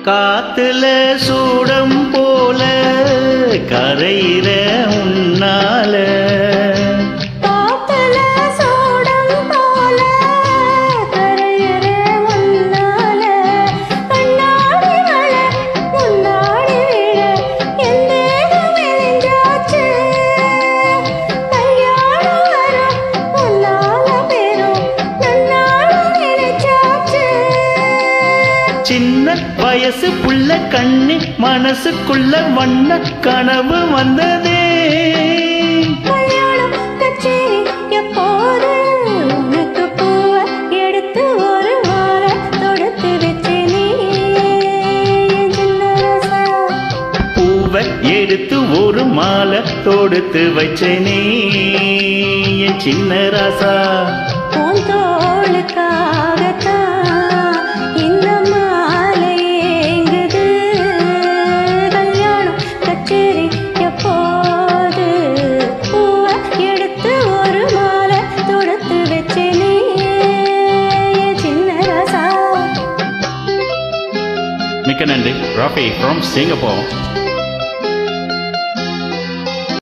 காத்துல சூடம் போல கரையிற உன்னால காத்துல சூடம் போல கரையற முன்னால கண்ணாடி மலர் முன்னாடி விழ என் தேகம் மெலிஞ்சாச்சு கல்யாணம் வரும் முன்னால பெரும் நன்னாடும் நினைச்சாச்சு சின்ன வயசு புள்ள கண்ணி மனசுக்குள்ள வண்ண கனவு வந்ததே கல்யாணம் கச்சேரி எப்போது உனக்கு பூவை எடுத்து ஒரு மாலை தொடுத்து வச்சு நீ என் சின்ன ரோசா. பூவை எடுத்து ஒரு மாலை தொடுத்து வச்சேனே என் சின்ன ராசா உன் தோளுக்காகத்தான் இந்த மாலை ஏங்குது. கல்யாணம் கச்சேரி எப்போது பூவை எடுத்து ஒரு மாலை தொடுத்து வச்சு நீ என் சின்ன ரோசா மிக்க நன்றி ராஃபி ஃப்ரம் சிங்கப்பூர்